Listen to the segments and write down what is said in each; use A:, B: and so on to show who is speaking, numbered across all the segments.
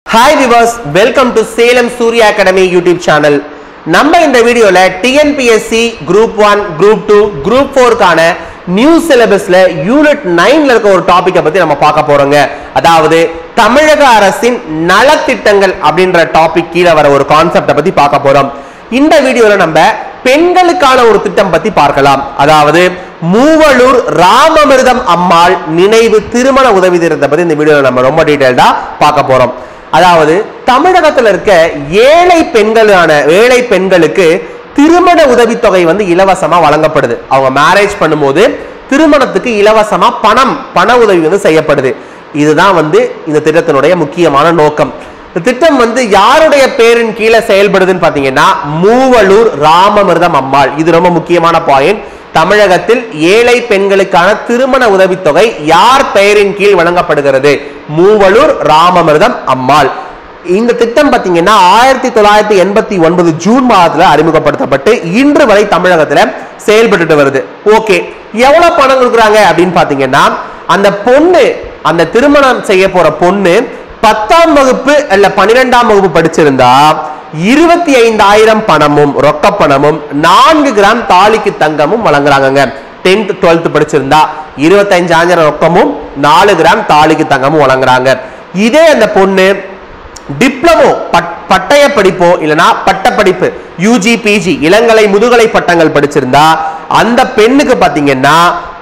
A: hi viewers welcome to Salem Surya academy YouTube channel நம்ம இந்த வீடியோல TNPSC group one group two group ஃபோருக்கான new சிலபஸ்ல யூனிட் நைன்ல இருக்க ஒரு டாபிக்கை பத்தி நம்ம பார்க்க போறோங்க அதாவது தமிழக அரசின் நலத்திட்டங்கள் அப்படின்ற டாபிக் கீழே வர ஒரு கான்செப்டை பத்தி பார்க்க போறோம் இந்த வீடியோல நம்ம பெண்களுக்கான ஒரு திட்டம் பத்தி பார்க்கலாம் அதாவது மூவலூர் ராமமிர்தம் அம்மாள் நினைவு திருமண உதவி திட்டத்தை பத்தி இந்த வீடியோல நம்ம ரொம்ப டீடைல்டா பார்க்க போறோம் அதாவது தமிழகத்துல இருக்க ஏழை பெண்களான ஏழை பெண்களுக்கு திருமண உதவித்தொகை வந்து இலவசமா வழங்கப்படுது அவங்க மேரேஜ் பண்ணும்போது திருமணத்துக்கு இலவசமா பணம் பண உதவி வந்து செய்யப்படுது இதுதான் வந்து இந்த திட்டத்தினுடைய முக்கியமான நோக்கம் இந்த திட்டம் வந்து யாருடைய பேரின் கீழே செயல்படுதுன்னு பாத்தீங்கன்னா மூவலூர் ராமமிர்தம் அம்மாள் இது ரொம்ப முக்கியமான பாயிண்ட் தமிழகத்தில் ஏழை பெண்களுக்கான திருமண உதவித்தொகை யார் பெயரின் கீழ் வழங்கப்படுகிறது மூவலூர் ராமமிர்தம் அம்மாள் இந்த திட்டம் பாத்தீங்கன்னா ஆயிரத்தி தொள்ளாயிரத்தி எண்பத்தி ஒன்பது ஜூன் மாதத்துல அறிமுகப்படுத்தப்பட்டு இன்று வரை தமிழகத்துல செயல்பட்டுட்டு வருது ஓகே எவ்வளவு பணம் கொடுக்குறாங்க அப்படின்னு பாத்தீங்கன்னா அந்த பொண்ணு அந்த திருமணம் செய்ய போற பொண்ணு பத்தாம் வகுப்பு அல்ல பன்னிரெண்டாம் வகுப்பு படிச்சிருந்தா இருபத்தி ஐந்தாயிரம் பணமும் ரொக்க பணமும் நான்கு கிராம் தாலிக்கு தங்கமும் வழங்குறாங்கங்க டென்த் டுவெல்த் படிச்சிருந்தா இருபத்தஞ்சாயிரம் ரொக்கமும் நாலு கிராம் தாலிக்கு தங்கமும் வழங்குறாங்க இதே அந்த பொண்ணு டிப்ளமோ பட்டய படிப்போ இல்லனா பட்ட படிப்பு யூஜி பிஜி இளங்கலை முதுகலை பட்டங்கள் படிச்சிருந்தா அந்த பெண்ணுக்கு பாத்தீங்கன்னா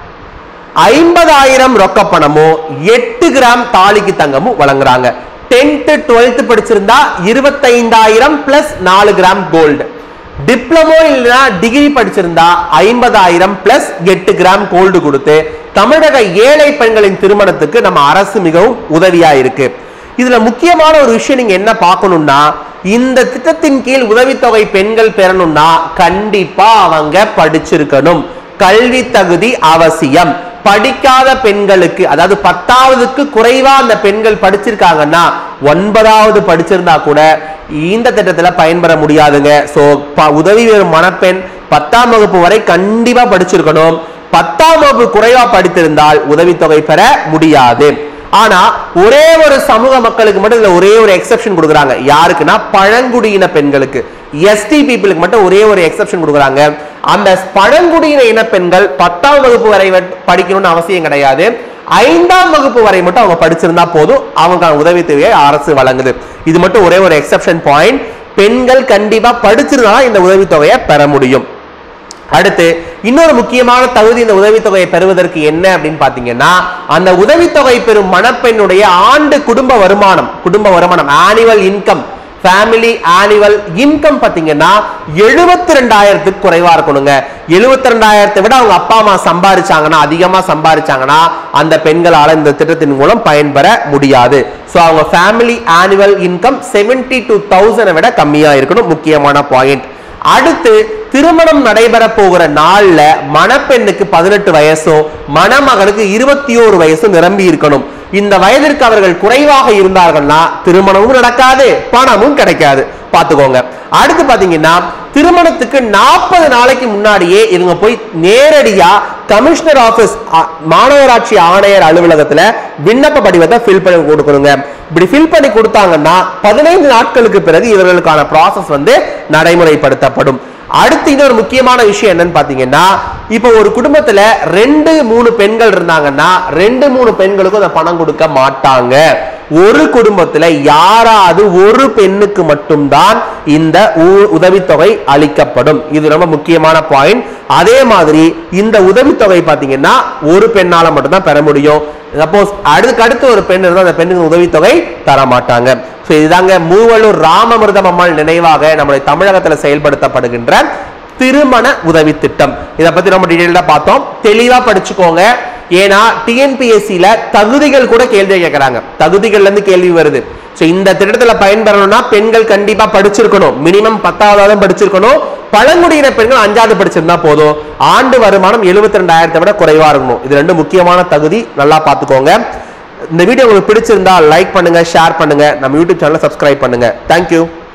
A: ஐம்பதாயிரம் ரொக்க பணமோ எட்டு கிராம் தாலிக்கு தங்கமும் வழங்குறாங்க டென்த் டுவெல்த் படிச்சிருந்தா இருபத்தைந்தாயிரம் பிளஸ் நாலு கிராம் கோல்டு டிப்ளமோ இல்லைன்னா டிகிரி படிச்சிருந்தா ஐம்பதாயிரம் பிளஸ் எட்டு கிராம் கோல்டு கொடுத்து தமிழக ஏழை பெண்களின் திருமணத்துக்கு நம்ம அரசு மிகவும் உதவியா இருக்கு இதுல முக்கியமான ஒரு விஷயம் நீங்க என்ன பார்க்கணும்னா இந்த திட்டத்தின் கீழ் உதவித்தொகை பெண்கள் பெறணும்னா கண்டிப்பா அவங்க படிச்சிருக்கணும் கல்வி தகுதி அவசியம் படிக்காத பெண்களுக்கு அதாவது பத்தாவதுக்கு குறைவா அந்த பெண்கள் படிச்சிருக்காங்கன்னா ஒன்பதாவது படிச்சிருந்தா கூட இந்த திட்டத்துல பயன்பெற முடியாதுங்க சோ உதவி பெறும் மணப்பெண் பத்தாம் வகுப்பு வரை கண்டிப்பா படிச்சிருக்கணும் பத்தாம் வகுப்பு குறைவா படித்திருந்தால் உதவித்தொகை பெற முடியாது ஆனா ஒரே ஒரு சமூக மக்களுக்கு மட்டும் இதுல ஒரே ஒரு எக்ஸெப்ஷன் கொடுக்குறாங்க யாருக்குன்னா பழங்குடியின பெண்களுக்கு எஸ்டி பீப்புளுக்கு மட்டும் ஒரே ஒரு எக்ஸெப்ஷன் கொடுக்குறாங்க அந்த பழங்குடியின இன பெண்கள் பத்தாம் வகுப்பு வரை படிக்கணும்னு அவசியம் கிடையாது ஐந்தாம் வகுப்பு வரை மட்டும் அவங்க படிச்சிருந்தா போதும் அவங்க உதவித்தொகையை அரசு வழங்குது இது மட்டும் ஒரே ஒரு எக்ஸெப்ஷன் பாயிண்ட் பெண்கள் கண்டிப்பா படிச்சிருந்தா இந்த உதவித்தொகையை பெற முடியும் அடுத்து இன்னொரு முக்கியமான தகுதி இந்த உதவித்தொகையை பெறுவதற்கு என்ன அப்படின்னு பாத்தீங்கன்னா அந்த உதவித்தொகை பெறும் மணப்பெண்ணுடைய ஆண்டு குடும்ப வருமானம் குடும்ப வருமானம் annual income family annual income பாத்தீங்கன்னா எழுபத்தி ரெண்டாயிரத்துக்கு குறைவா இருக்கணுங்க எழுபத்தி ரெண்டாயிரத்தை விட அவங்க அப்பா அம்மா சம்பாரிச்சாங்கன்னா அதிகமா சம்பாரிச்சாங்கன்னா அந்த பெண்களால இந்த திட்டத்தின் மூலம் பயன்பெற முடியாது ஸோ அவங்க family annual income seventy two தௌசண்டை விட கம்மியா இருக்கணும் முக்கியமான பாயிண்ட் அடுத்து திருமணம் நடைபெற போகிற நாள்ல மணப்பெண்ணுக்கு பதினெட்டு வயசும் மணமகனுக்கு இருபத்தி ஓரு வயசும் நிரம்பி இருக்கணும் இந்த வயதிற்கு அவர்கள் குறைவாக இருந்தார்கள்னா திருமணமும் நடக்காது பணமும் கிடைக்காது பாத்துக்கோங்க அடுத்து பாத்தீங்கன்னா திருமணத்துக்கு நாற்பது நாளைக்கு முன்னாடியே இவங்க போய் நேரடியா கமிஷனர் ஆபீஸ் மாநகராட்சி ஆணையர் அலுவலகத்துல விண்ணப்ப படிவத்தை ஃபில் பண்ணி கொடுக்கணுங்க இப்படி ஃபில் பண்ணி கொடுத்தாங்கன்னா பதினைந்து நாட்களுக்கு பிறகு இவர்களுக்கான ப்ராசஸ் வந்து நடைமுறைப்படுத்தப்படும் அடுத்து இன்னொரு முக்கியமான விஷயம் என்னன்னு பாத்தீங்கன்னா இப்போ ஒரு குடும்பத்துல ரெண்டு மூணு பெண்கள் இருந்தாங்கன்னா ரெண்டு மூணு பெண்களுக்கும் அந்த பணம் கொடுக்க மாட்டாங்க ஒரு குடும்பத்துல யாராவது ஒரு பெண்ணுக்கு மட்டும்தான் இந்த உதவித்தொகை அளிக்கப்படும் இது ரொம்ப முக்கியமான பாயிண்ட் அதே மாதிரி இந்த உதவித்தொகை பாத்தீங்கன்னா ஒரு பெண்ணால மட்டும்தான் பெற முடியும் சப்போஸ் அடுக்கு அடுத்து ஒரு பெண் இருந்தால் அந்த பெண்ணுக்கு உதவித்தொகை தர மாட்டாங்க ஸோ இதுதாங்க மூவலூர் ராமமிர்தம் அம்மாள் நினைவாக நம்முடைய தமிழகத்தில் செயல்படுத்தப்படுகின்ற திருமண உதவி திட்டம் இதை பத்தி நம்ம டீடைல்டா பார்த்தோம் தெளிவா படிச்சுக்கோங்க ஏன்னா டிஎன்பிஎஸ்சியில தகுதிகள் கூட கேள்வி கேட்கறாங்க தகுதிகள்ல இருந்து கேள்வி வருது ஸோ இந்த திட்டத்துல பயன்பெறணும்னா பெண்கள் கண்டிப்பா படிச்சிருக்கணும் மினிமம் பத்தாவது படிச்சிருக்கணும் பழங்குடியின பெண்கள் அஞ்சாவது படிச்சிருந்தா போதும் ஆண்டு வருமானம் எழுபத்தி ரெண்டாயிரத்தை விட குறைவா இருக்கணும் இது ரெண்டு முக்கியமான தகுதி நல்லா பார்த்துக்கோங்க இந்த வீடியோ உங்களுக்கு பிடிச்சிருந்தா லைக் பண்ணுங்க ஷேர் பண்ணுங்க நம்ம யூடியூப் சேனலை சப்ஸ்கிரைப் பண்ணுங்க தேங்க்யூ